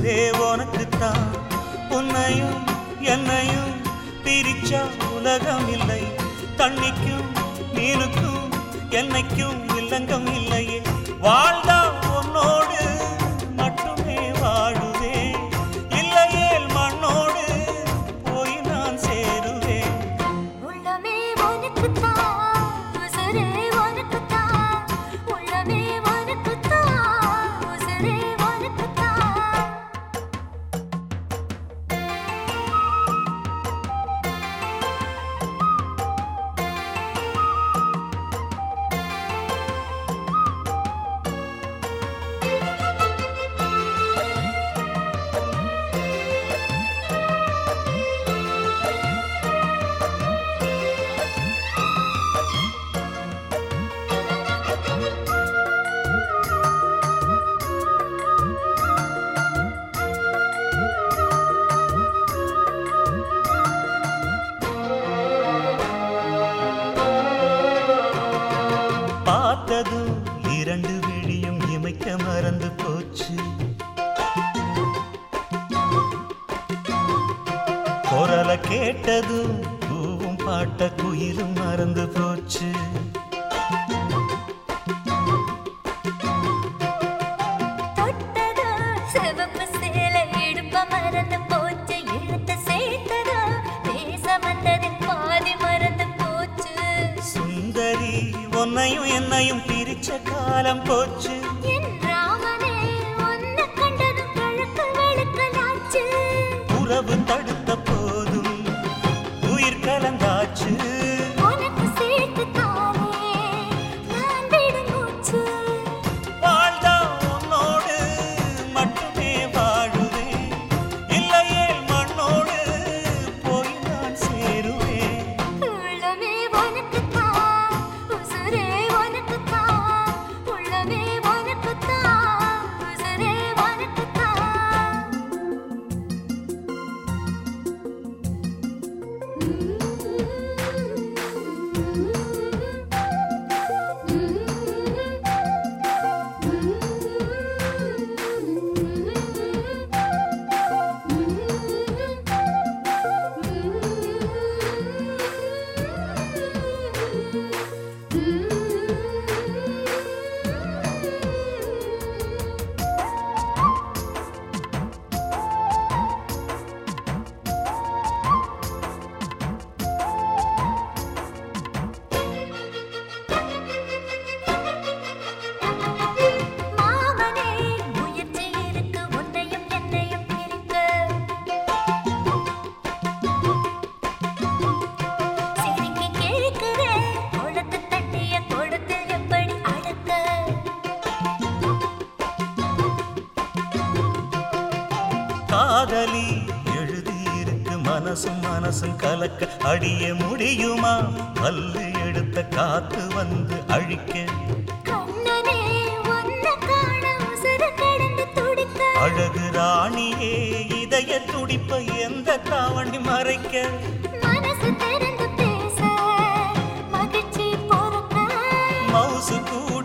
உயிரே உனக்குத்தான் உன்னையும் என்னையும் பிரிச்சா உலகம் இல்லை தண்ணிக்கும் மீனுக்கும் என்னைக்கும் இல்லங்கம் இல்லையே வாழ்ந்தா உன்னோடு மட்டுமே வாழுவேன் இல்லையேல் மண்ணோடு போய் நான் சேருவேன் உள்ளமே உனக்குத்தான் உசுரே உனக்குத்தான் உள்ளமே உனக்குத்தான் உசுரே உனக்குத்தான் பார்த்ததும் இரண்டு விழியும் இமைக்க மறந்து போச்சு குரல கேட்டதும் பூவும் பாட்ட குயிலும் மறந்து போச்சு தொட்டதோ சிவப்பு சேலை இடுப்ப மறந்து போச்சு இழுத்து சேர்த்ததோ பேச வந்ததில் பாதி மறந்து போச்சு சுந்தரி உன்னையும் என்னையும் பிரிச்ச காலம் போச்சு என் ராமனே உன்னை கண்டதும் கழுக்கு வெளுக்கலாச்சு உறவு தடுத்த போதும் உயிர் கலந்தாச்சு உனக்கு சேர்த்து தானே நான் விடும் மூச்சு வாழ்ந்தா உன்னோடு மட்டுமே வாழுவேன் இல்லையே மண்ணோடு போய் நான் சேருவேன் உள்ளமே உனக்குத்தான் உசுரே உனக்குத்தான் உள்ளமே உனக்குத்தான் உசுரே உனக்குத்தான் மாமனே முயற்சி இருக்கு உன்னையும் என்னையும் பிரிக்க சிரிக்கி கேட்கிறேன் கொடுத்து தட்டிய கொடுத்து எப்படி அடக்க காதலி எழுதியிருக்கு மனசும் மனசும் கலக்க அடிய முடியுமா பல்லு எடுத்த காத்து வந்து அழிக்க கண்ணனே உன்னை காண உசுறு கடந்து துடிக்க அழகு ராணியே இதய துடிப்ப எந்த தாவணி மறைக்க மனசு திறந்து பேச மகிழ்ச்சி பொறுக்க மவுசு கூட